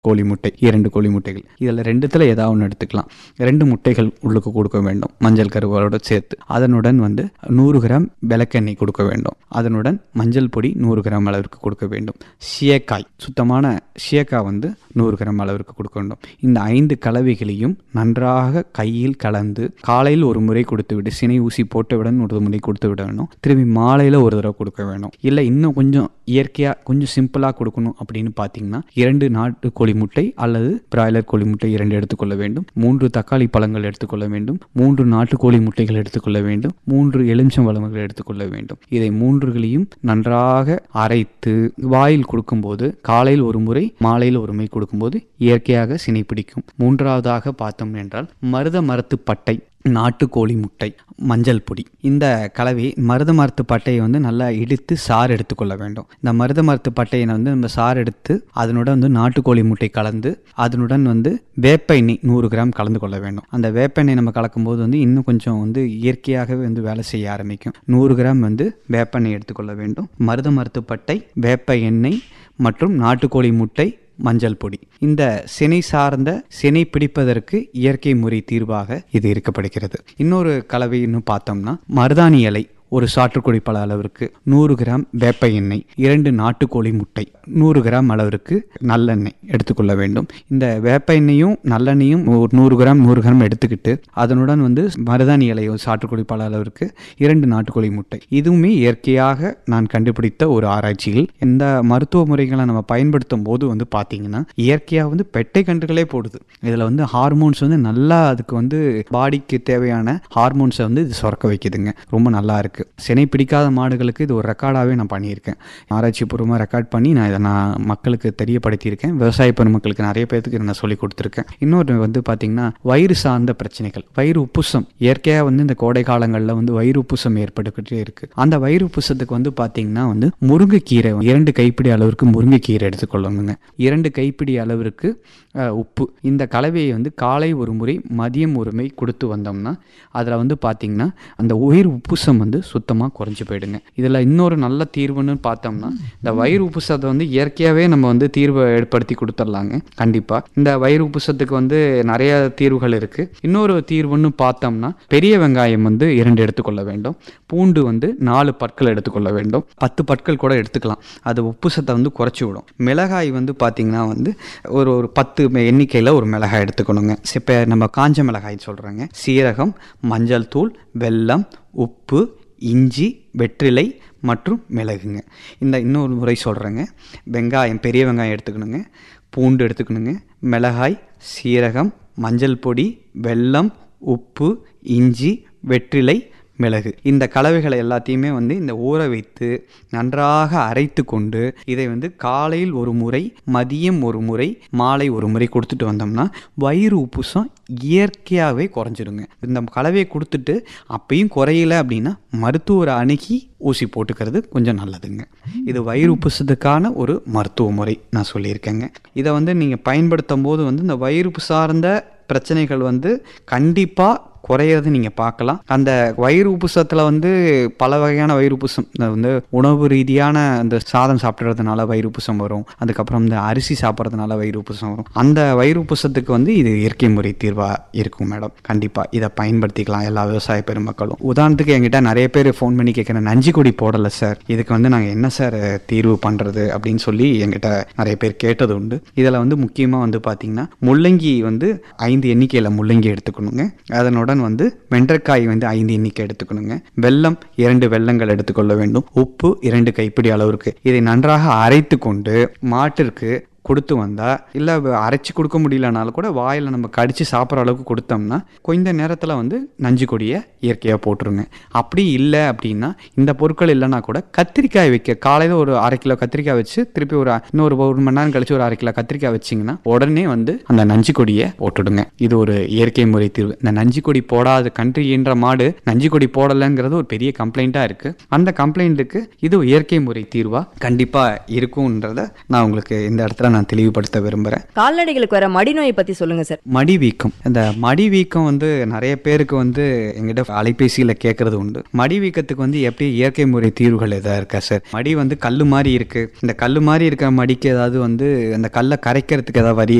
கோழி முட்டை இரண்டு கோழி முட்டைகள் இதில் ரெண்டுத்தில் ஏதாவது ஒன்று எடுத்துக்கலாம் ரெண்டு முட்டைகள் உள்ளுக்கு கொடுக்க வேண்டும் மஞ்சள் கருவோடு சேர்த்து அதனுடன் வந்து நூறு கிராம் விளக்கெண்ணெய் கொடுக்க வேண்டும் அதனுடன் மஞ்சள் பொடி நூறு கிராம் அளவிற்கு கொடுக்க வேண்டும் சியக்காய் சுத்தமான சியக்காய் வந்து நூறு கிராம் அளவிற்கு கொடுக்க வேண்டும் இந்த ஐந்து கலவைகளையும் நன்றாக கையில் கலந்து காலையில் ஒரு முறை கொடுத்து விட்டு சினை ஊசி போட்டவுடன் ஒரு முறை கொடுத்து விட வேணும் திரும்பி மாலையில் ஒரு தடவை கொடுக்க வேணும் இல்லை இன்னும் கொஞ்சம் இயற்கையாக கொஞ்சம் சிம்பிளாக கொடுக்கணும் அப்படின்னு பார்த்தீங்கன்னா இரண்டு நாட்டு கோழி முட்டை அல்லது பிராய்லர் கோழி முட்டை இரண்டு எடுத்துக்கொள்ள வேண்டும் மூன்று தக்காளி பழங்கள் எடுத்துக்கொள்ள வேண்டும் மூன்று நாட்டுக்கோழி முட்டைகள் எடுத்துக்கொள்ள வேண்டும் மூன்று எலுமிச்சம் பழங்கள் எடுத்துக்கொள்ள வேண்டும் இதை மூன்றுகளையும் நன்றாக அரைத்து வாயில் கொடுக்கும்போது காலையில் ஒரு முறை மாலையில் ஒரு முறை கொடுக்கும்போது இயற்கையாக சினை பிடிக்கும் மூன்றாவதாக பார்த்தோம் என்றால் மருத மரத்து பட்டை நாட்டுக்கோழி முட்டை மஞ்சள் பொடி இந்த கலவை மருத மரத்து பட்டையை வந்து நல்லா இடித்து சாறு எடுத்துக்கொள்ள வேண்டும் இந்த மருத மரத்து பட்டையை வந்து நம்ம சாறு எடுத்து அதனுடன் வந்து நாட்டுக்கோழி முட்டை கலந்து அதனுடன் வந்து வேப்ப எண்ணெய் நூறு கிராம் கலந்து கொள்ள வேண்டும் அந்த வேப்ப எண்ணெய் நம்ம கலக்கும்போது வந்து இன்னும் கொஞ்சம் வந்து இயற்கையாகவே வந்து வேலை செய்ய ஆரம்பிக்கும் நூறு கிராம் வந்து வேப்ப எண்ணெய் எடுத்துக்கொள்ள வேண்டும் மருத மரத்து பட்டை வேப்ப எண்ணெய் மற்றும் நாட்டுக்கோழி முட்டை மஞ்சள் பொடி இந்த சினை சார்ந்த சினை பிடிப்பதற்கு இயற்கை முறை தீர்வாக இது இருக்கப்படுகிறது இன்னொரு கலவை இன்னும் பார்த்தோம்னா மருதாணி இலை ஒரு சாற்றுக்குடி பழ அளவிற்கு நூறு கிராம் வேப்ப எண்ணெய் இரண்டு நாட்டுக்கோழி முட்டை நூறு கிராம் அளவிற்கு நல்லெண்ணெய் எடுத்துக்கொள்ள வேண்டும் இந்த வேப்ப எண்ணெயும் நல்லெண்ணெயும் ஒரு நூறு கிராம் நூறு கிராம் எடுத்துக்கிட்டு அதனுடன் வந்து மருதாணி இலை ஒரு சாற்றுக்குடி பழ அளவிற்கு இரண்டு நாட்டுக்கோழி முட்டை இதுவுமே இயற்கையாக நான் கண்டுபிடித்த ஒரு ஆராய்ச்சியில் இந்த மருத்துவ முறைகளை நம்ம பயன்படுத்தும் போது வந்து பார்த்தீங்கன்னா இயற்கையாக வந்து பெட்டை கன்றுகளே போடுது இதில் வந்து ஹார்மோன்ஸ் வந்து நல்லா அதுக்கு வந்து பாடிக்கு தேவையான ஹார்மோன்ஸை வந்து இது சுரக்க வைக்குதுங்க ரொம்ப நல்லா இருக்கு சினை பிடிக்காத மாடுகளுக்கு இது ஒரு ரெக்கார்டாகவே நான் பண்ணியிருக்கேன் ஆராய்ச்சி பூர்வமாக ரெக்கார்ட் பண்ணி நான் இதை நான் மக்களுக்கு தெரியப்படுத்தியிருக்கேன் விவசாய பெருமக்களுக்கு நிறைய பேருக்கு இதை நான் சொல்லி கொடுத்துருக்கேன் இன்னொரு வந்து பார்த்தீங்கன்னா வயிறு சார்ந்த பிரச்சனைகள் வயிறு உப்புசம் இயற்கையாக வந்து இந்த கோடை காலங்களில் வந்து வயிறு உப்புசம் ஏற்பட்டுக்கிட்டே இருக்கு அந்த வயிறு உப்புசத்துக்கு வந்து பார்த்தீங்கன்னா வந்து முருங்கைக்கீரை இரண்டு கைப்பிடி அளவிற்கு முருங்கைக்கீரை எடுத்துக்கொள்ளணுங்க இரண்டு கைப்பிடி அளவிற்கு அஹ், உப்பு இந்த கலவையை வந்து காலை ஒரு முறை மதியம் ஒரு முறை கொடுத்து வந்தோம்னா அதில் வந்து பார்த்தீங்கன்னா அந்த உயிர் உப்புசம் வந்து சுத்தமாக குறைஞ்சி போயிடுங்க இதில் இன்னொரு நல்ல தீர்வுன்னு பார்த்தோம்னா இந்த வயிறு உப்புசத்தை வந்து இயற்கையாகவே நம்ம வந்து தீர்வை ஏற்படுத்தி கொடுத்துடலாங்க கண்டிப்பாக இந்த வயிறு உப்புசத்துக்கு வந்து நிறைய தீர்வுகள் இருக்குது இன்னொரு தீர்வுன்னு பார்த்தோம்னா பெரிய வெங்காயம் வந்து இரண்டு எடுத்துக்கொள்ள வேண்டும் பூண்டு வந்து நாலு பற்கள் எடுத்துக்கொள்ள வேண்டும் பத்து பற்கள் கூட எடுத்துக்கலாம் அது உப்புசத்தை வந்து குறைச்சி விடும் மிளகாய் வந்து பார்த்திங்கன்னா வந்து ஒரு ஒரு பத்து எண்ணிக்கையில் ஒரு மிளகாய் எடுத்துக்கணுங்க இப்போ நம்ம காஞ்ச மிளகாய் சொல்கிறேங்க சீரகம் மஞ்சள் தூள் வெல்லம் உப்பு இஞ்சி வெற்றிலை மற்றும் மிளகுங்க இந்த இன்னொரு முறை சொல்கிறேங்க வெங்காயம் பெரிய வெங்காயம் எடுத்துக்கணுங்க பூண்டு எடுத்துக்கணுங்க மிளகாய் சீரகம் மஞ்சள் பொடி வெல்லம் உப்பு இஞ்சி வெற்றிலை மிளகு இந்த கலவைகளை எல்லாத்தையுமே வந்து இந்த ஊற வைத்து நன்றாக அரைத்து கொண்டு இதை வந்து காலையில் ஒரு முறை மதியம் ஒரு முறை மாலை ஒரு முறை கொடுத்துட்டு வந்தோம்னா வயிறு உப்புசம் இயற்கையாகவே குறைஞ்சிருங்க இந்த கலவையை கொடுத்துட்டு அப்பயும் குறையல அப்படின்னா மருத்துவரை அணுகி ஊசி போட்டுக்கிறது கொஞ்சம் நல்லதுங்க இது வயிறு உப்புசத்துக்கான ஒரு மருத்துவ முறை நான் சொல்லியிருக்கேங்க இதை வந்து நீங்கள் பயன்படுத்தும் போது வந்து இந்த வயிறு உப்பு சார்ந்த பிரச்சனைகள் வந்து கண்டிப்பாக குறையிறது நீங்கள் பார்க்கலாம் அந்த வயிறு உப்புசத்தில் வந்து பல வகையான வயிறு உப்புசம் இந்த வந்து உணவு ரீதியான அந்த சாதம் சாப்பிட்றதுனால வயிறு உப்புசம் வரும் அதுக்கப்புறம் இந்த அரிசி சாப்பிட்றதுனால வயிறு உப்புசம் வரும் அந்த வயிறு உப்புசத்துக்கு வந்து இது இயற்கை முறை தீர்வாக இருக்கும் மேடம் கண்டிப்பாக இதை பயன்படுத்திக்கலாம் எல்லா விவசாய பெருமக்களும் உதாரணத்துக்கு என்கிட்ட நிறைய பேர் ஃபோன் பண்ணி கேட்குறேன் நஞ்சு கொடி போடலை சார் இதுக்கு வந்து நாங்கள் என்ன சார் தீர்வு பண்ணுறது அப்படின்னு சொல்லி என்கிட்ட நிறைய பேர் கேட்டது உண்டு இதில் வந்து முக்கியமாக வந்து பார்த்திங்கன்னா முள்ளங்கி வந்து ஐந்து எண்ணிக்கையில் முள்ளங்கி எடுத்துக்கணுங்க அதனுடன் வந்து வெண்டைக்காய் வந்து ஐந்து எண்ணிக்கை எடுத்துக்கணுங்க வெல்லம் இரண்டு வெல்லங்கள் எடுத்துக்கொள்ள வேண்டும் உப்பு இரண்டு கைப்பிடி அளவிற்கு இதை நன்றாக அரைத்து கொண்டு மாட்டிற்கு கொடுத்து வந்தால் இல்லை அரைச்சி கொடுக்க முடியலனாலும் கூட வாயில் நம்ம கடித்து சாப்பிட்ற அளவுக்கு கொடுத்தோம்னா கொஞ்ச நேரத்தில் வந்து நஞ்சு கொடியை இயற்கையாக போட்டுருங்க அப்படி இல்லை அப்படின்னா இந்த பொருட்கள் இல்லைன்னா கூட கத்திரிக்காய் வைக்க காலையில் ஒரு அரை கிலோ கத்திரிக்காய் வச்சு திருப்பி ஒரு இன்னொரு ஒரு மணி நேரம் கழிச்சு ஒரு அரை கிலோ கத்திரிக்காய் வச்சிங்கன்னா உடனே வந்து அந்த நஞ்சு கொடியை போட்டுடுங்க இது ஒரு இயற்கை முறை தீர்வு இந்த நஞ்சு கொடி போடாத கன்று ஈன்ற மாடு நஞ்சு கொடி போடலைங்கிறது ஒரு பெரிய கம்ப்ளைண்ட்டாக இருக்குது அந்த கம்ப்ளைண்ட்டுக்கு இது இயற்கை முறை தீர்வாக கண்டிப்பாக இருக்கும்ன்றத நான் உங்களுக்கு இந்த இடத்துல தான் நான் தெளிவுபடுத்த விரும்புகிறேன் கால்நடைகளுக்கு வர மடிநோயை பத்தி சொல்லுங்க சார் மடி வீக்கம் இந்த மடி வீக்கம் வந்து நிறைய பேருக்கு வந்து எங்கிட்ட அலைபேசியில் கேட்கறது உண்டு மடி வீக்கத்துக்கு வந்து எப்படி இயற்கை முறை தீர்வுகள் எதாவது இருக்கா சார் மடி வந்து கல் மாதிரி இருக்கு இந்த கல் மாதிரி இருக்க மடிக்கு ஏதாவது வந்து அந்த கல்லை கரைக்கிறதுக்கு ஏதாவது வரி